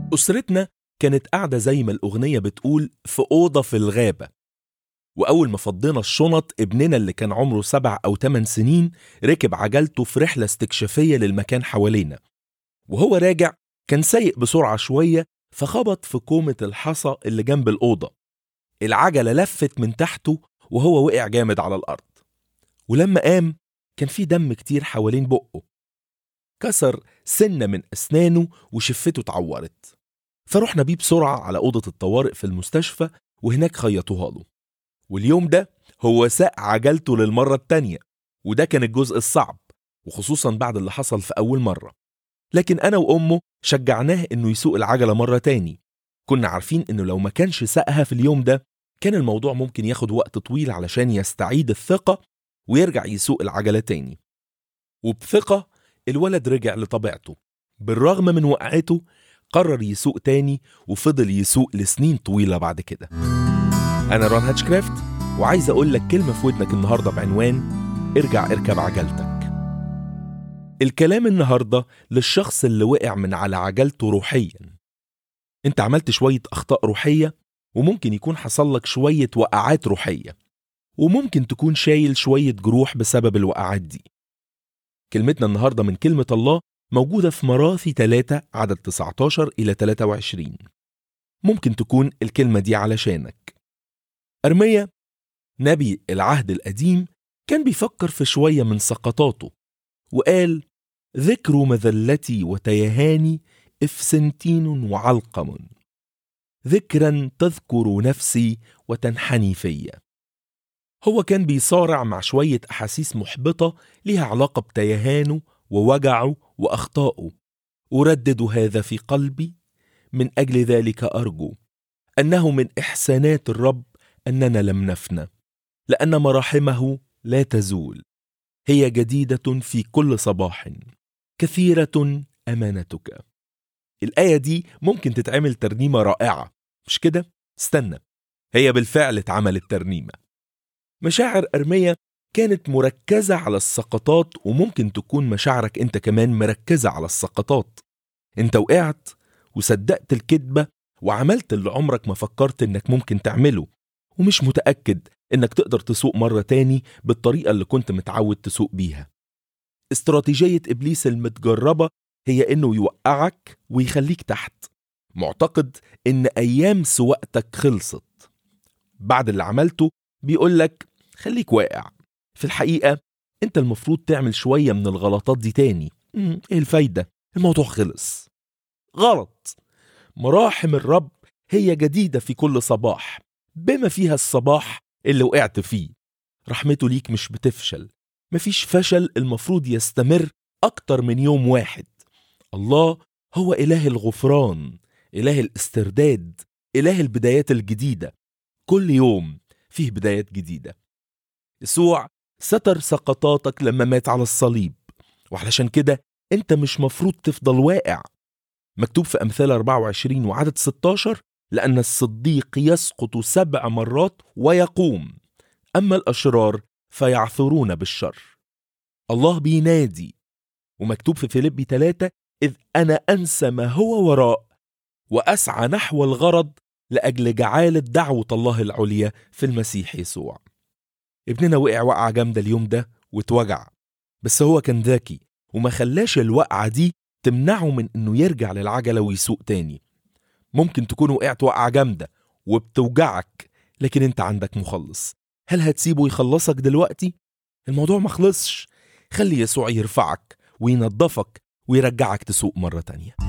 أسرتنا كانت قاعدة زي ما الأغنية بتقول في أوضة في الغابة وأول ما فضينا الشنط ابننا اللي كان عمره سبع أو تمن سنين ركب عجلته في رحلة استكشافية للمكان حوالينا وهو راجع كان سايق بسرعة شوية فخبط في كومة الحصى اللي جنب الأوضة العجلة لفت من تحته وهو وقع جامد على الأرض ولما قام كان في دم كتير حوالين بقه كسر سنة من أسنانه وشفته اتعورت فرحنا بيه بسرعة على أوضة الطوارئ في المستشفى وهناك خيطوها له واليوم ده هو ساق عجلته للمرة التانية وده كان الجزء الصعب وخصوصا بعد اللي حصل في أول مرة لكن أنا وأمه شجعناه إنه يسوق العجلة مرة تاني كنا عارفين إنه لو ما كانش ساقها في اليوم ده كان الموضوع ممكن ياخد وقت طويل علشان يستعيد الثقة ويرجع يسوق العجلة تاني وبثقة الولد رجع لطبيعته بالرغم من وقعته قرر يسوق تاني وفضل يسوق لسنين طويلة بعد كده أنا ران هاتشكرافت وعايز أقول لك كلمة في ودنك النهاردة بعنوان ارجع اركب عجلتك الكلام النهاردة للشخص اللي وقع من على عجلته روحيا انت عملت شوية أخطاء روحية وممكن يكون حصل لك شوية وقعات روحية وممكن تكون شايل شوية جروح بسبب الوقعات دي كلمتنا النهاردة من كلمة الله موجودة في مراثي 3 عدد 19 إلى 23 ممكن تكون الكلمة دي علشانك أرميا نبي العهد القديم كان بيفكر في شوية من سقطاته وقال ذكر مذلتي وتيهاني إفسنتين وعلقم ذكرا تذكر نفسي وتنحني فيا هو كان بيصارع مع شوية أحاسيس محبطة ليها علاقة بتيهانه ووجعه وأخطائه أردد هذا في قلبي من أجل ذلك أرجو أنه من إحسانات الرب أننا لم نفنى لأن مراحمه لا تزول هي جديدة في كل صباح كثيرة أمانتك الآية دي ممكن تتعمل ترنيمة رائعة مش كده؟ استنى هي بالفعل اتعملت ترنيمة مشاعر أرمية كانت مركزة على السقطات وممكن تكون مشاعرك انت كمان مركزة على السقطات انت وقعت وصدقت الكذبة وعملت اللي عمرك ما فكرت انك ممكن تعمله ومش متأكد انك تقدر تسوق مرة تاني بالطريقة اللي كنت متعود تسوق بيها استراتيجية إبليس المتجربة هي إنه يوقعك ويخليك تحت معتقد إن أيام سواقتك خلصت بعد اللي عملته بيقولك خليك واقع في الحقيقة أنت المفروض تعمل شوية من الغلطات دي تاني مم، إيه الفايدة؟ الموضوع خلص غلط مراحم الرب هي جديدة في كل صباح بما فيها الصباح اللي وقعت فيه رحمته ليك مش بتفشل مفيش فشل المفروض يستمر أكتر من يوم واحد الله هو إله الغفران إله الاسترداد إله البدايات الجديدة كل يوم فيه بدايات جديدة يسوع ستر سقطاتك لما مات على الصليب وعلشان كده انت مش مفروض تفضل واقع مكتوب في أمثال 24 وعدد 16 لأن الصديق يسقط سبع مرات ويقوم أما الأشرار فيعثرون بالشر الله بينادي ومكتوب في فيليبي 3 إذ أنا أنسى ما هو وراء وأسعى نحو الغرض لأجل جعالة دعوة الله العليا في المسيح يسوع ابننا وقع وقعة جامدة اليوم ده واتوجع بس هو كان ذكي وما خلاش الوقعة دي تمنعه من انه يرجع للعجلة ويسوق تاني ممكن تكون وقعت وقعة جامدة وبتوجعك لكن انت عندك مخلص هل هتسيبه يخلصك دلوقتي؟ الموضوع مخلصش خلي يسوع يرفعك وينظفك ويرجعك تسوق مرة تانية